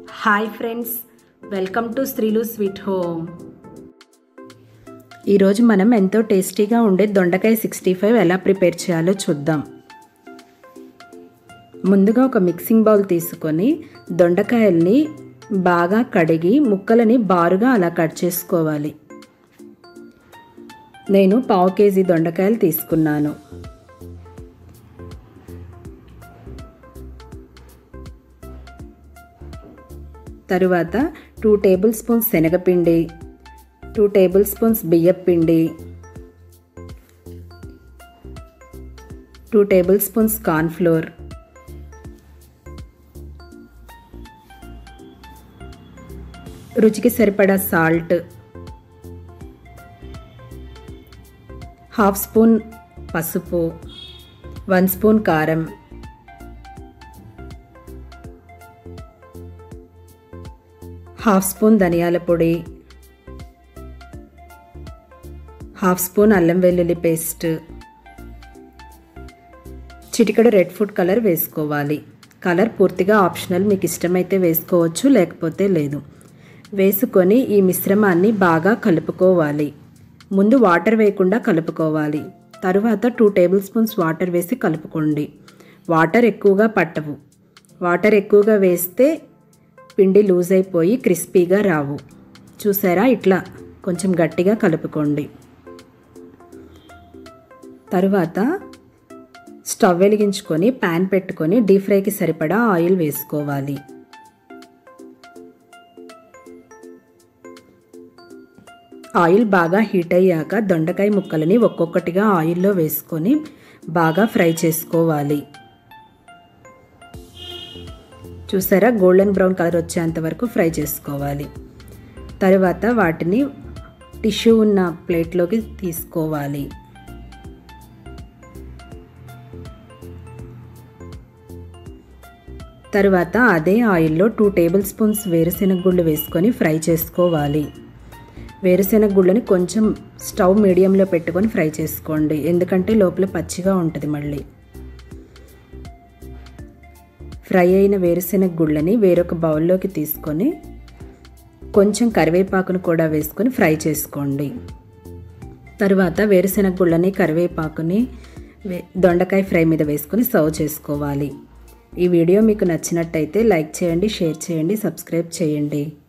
hi friends welcome to Srilu sweet home ఈరోజు మనం ఎంతో టేస్టీగా ఉండే దొండకాయ సిక్స్టీ ఫైవ్ ఎలా ప్రిపేర్ చేయాలో చూద్దాం ముందుగా ఒక మిక్సింగ్ బౌల్ తీసుకొని దొండకాయల్ని బాగా కడిగి ముక్కలని బారుగా అలా కట్ చేసుకోవాలి నేను పావు కేజీ దొండకాయలు తీసుకున్నాను తరువాత టూ టేబుల్ స్పూన్స్ శనగపిండి టూ టేబుల్ స్పూన్స్ బియ్యపిండి టూ టేబుల్ స్పూన్స్ కార్న్ఫ్లోర్ రుచికి సరిపడా సాల్ట్ హాఫ్ స్పూన్ పసుపు వన్ స్పూన్ కారం హాఫ్ స్పూన్ ధనియాల పొడి హాఫ్ స్పూన్ అల్లం వెల్లుల్లి పేస్ట్ చిటికెడు రెడ్ ఫుడ్ కలర్ వేసుకోవాలి కలర్ పూర్తిగా ఆప్షనల్ మీకు ఇష్టమైతే వేసుకోవచ్చు లేకపోతే లేదు వేసుకొని ఈ మిశ్రమాన్ని బాగా కలుపుకోవాలి ముందు వాటర్ వేయకుండా కలుపుకోవాలి తరువాత టూ టేబుల్ స్పూన్స్ వాటర్ వేసి కలుపుకోండి వాటర్ ఎక్కువగా పట్టవు వాటర్ ఎక్కువగా వేస్తే పిండి లూజ్ అయిపోయి క్రిస్పీగా రావు చూసారా ఇట్లా కొంచెం గట్టిగా కలుపుకోండి తరువాత స్టవ్ వెలిగించుకొని ప్యాన్ పెట్టుకొని డీప్ ఫ్రైకి సరిపడా ఆయిల్ వేసుకోవాలి ఆయిల్ బాగా హీట్ అయ్యాక దొండకాయ ముక్కలని ఒక్కొక్కటిగా ఆయిల్లో వేసుకొని బాగా ఫ్రై చేసుకోవాలి చూసారా గోల్డెన్ బ్రౌన్ కలర్ వచ్చేంత వరకు ఫ్రై చేసుకోవాలి తర్వాత వాటిని టిష్యూ ఉన్న ప్లేట్లోకి తీసుకోవాలి తరువాత అదే ఆయిల్లో టూ టేబుల్ స్పూన్స్ వేరుశెనగ గుళ్ళు వేసుకొని ఫ్రై చేసుకోవాలి వేరుశెనగ గుళ్ళని కొంచెం స్టవ్ మీడియంలో పెట్టుకొని ఫ్రై చేసుకోండి ఎందుకంటే లోపల పచ్చిగా ఉంటుంది మళ్ళీ ఫ్రై అయిన వేరుశెనగ గుళ్ళని వేరొక బౌల్లోకి తీసుకొని కొంచెం కరివేపాకును కూడా వేసుకొని ఫ్రై చేసుకోండి తర్వాత వేరుశెనగ గుళ్ళని కరివేపాకుని దొండకాయ ఫ్రై మీద వేసుకొని సర్వ్ చేసుకోవాలి ఈ వీడియో మీకు నచ్చినట్టయితే లైక్ చేయండి షేర్ చేయండి సబ్స్క్రైబ్ చేయండి